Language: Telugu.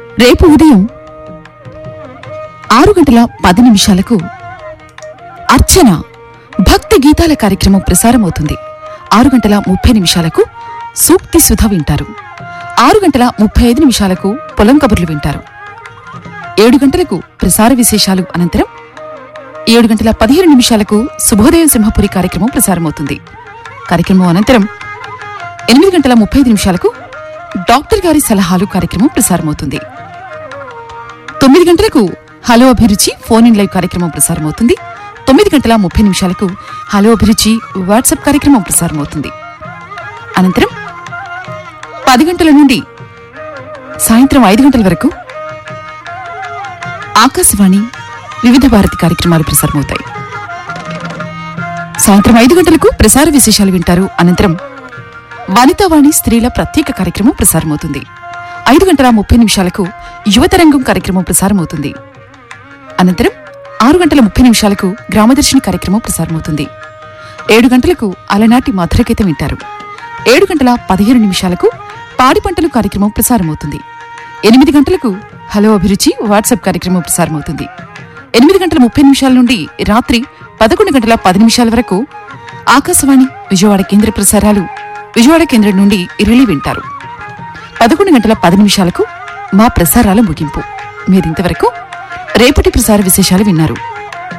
రేపు ఉదయం ఆరు గంటల పది నిమిషాలకు అర్చన భక్తి గీతాల కార్యక్రమం ప్రసారమవుతుంది ఆరు గంటల ముప్పై నిమిషాలకు సూక్తి సుధ వింటారు ఆరు గంటల ముప్పై ఐదు నిమిషాలకు పొలం కబుర్లు వింటారు ఏడు గంటలకు ప్రసార విశేషాలు అనంతరం ఏడు గంటల పదిహేను నిమిషాలకు శుభోదయం సింహపురి కార్యక్రమం ప్రసారమవుతుంది కార్యక్రమం అనంతరం ఎనిమిది గంటల ముప్పై ఐదు నిమిషాలకు డాక్టర్ గారి సలహాలు కార్యక్రమం ప్రసారమవుతుంది తొమ్మిది గంటలకు హలో అభిరుచి ఫోన్ ఇన్ లైవ్ కార్యక్రమం ప్రసారమవుతుంది తొమ్మిది గంటల ముప్పై నిమిషాలకు హలో అభిరుచి వాట్సాప్ కార్యక్రమం ప్రసారమవుతుంది అనంతరం పది గంటల నుండి సాయంత్రం ఐదు గంటల వరకు ఆకాశవాణి వివిధ భారతి కార్యక్రమాలు ప్రసారమవుతాయి సాయంత్రం ఐదు గంటలకు ప్రసార విశేషాలు వింటారు అనంతరం వనితావాణి స్త్రీల ప్రత్యేక కార్యక్రమం ప్రసారమవుతుంది ఐదు గంటల ముప్పై నిమిషాలకు యువతరంగం కార్యక్రమం ప్రసారమవుతుంది అనంతరం ఆరు గంటల ముప్పై నిమిషాలకు గ్రామదర్శిని కార్యక్రమం ప్రసారమవుతుంది ఏడు గంటలకు అలనాటి మధురగీతం వింటారు ఏడు గంటల పదిహేను నిమిషాలకు పాడి పంటలు కార్యక్రమం ప్రసారమవుతుంది ఎనిమిది గంటలకు హలో అభిరుచి వాట్సాప్ కార్యక్రమం ప్రసారమవుతుంది ఎనిమిది గంటల ముప్పై నిమిషాల నుండి రాత్రి పదకొండు గంటల పది నిమిషాల వరకు ఆకాశవాణి విజయవాడ కేంద్ర ప్రసారాలు విజయవాడ కేంద్రం నుండి రిలీ వింటారు పదకొండు గంటల పది నిమిషాలకు మా ప్రసారాల ముగింపు మీరింతవరకు రేపటి ప్రసార విశేషాలు విన్నారు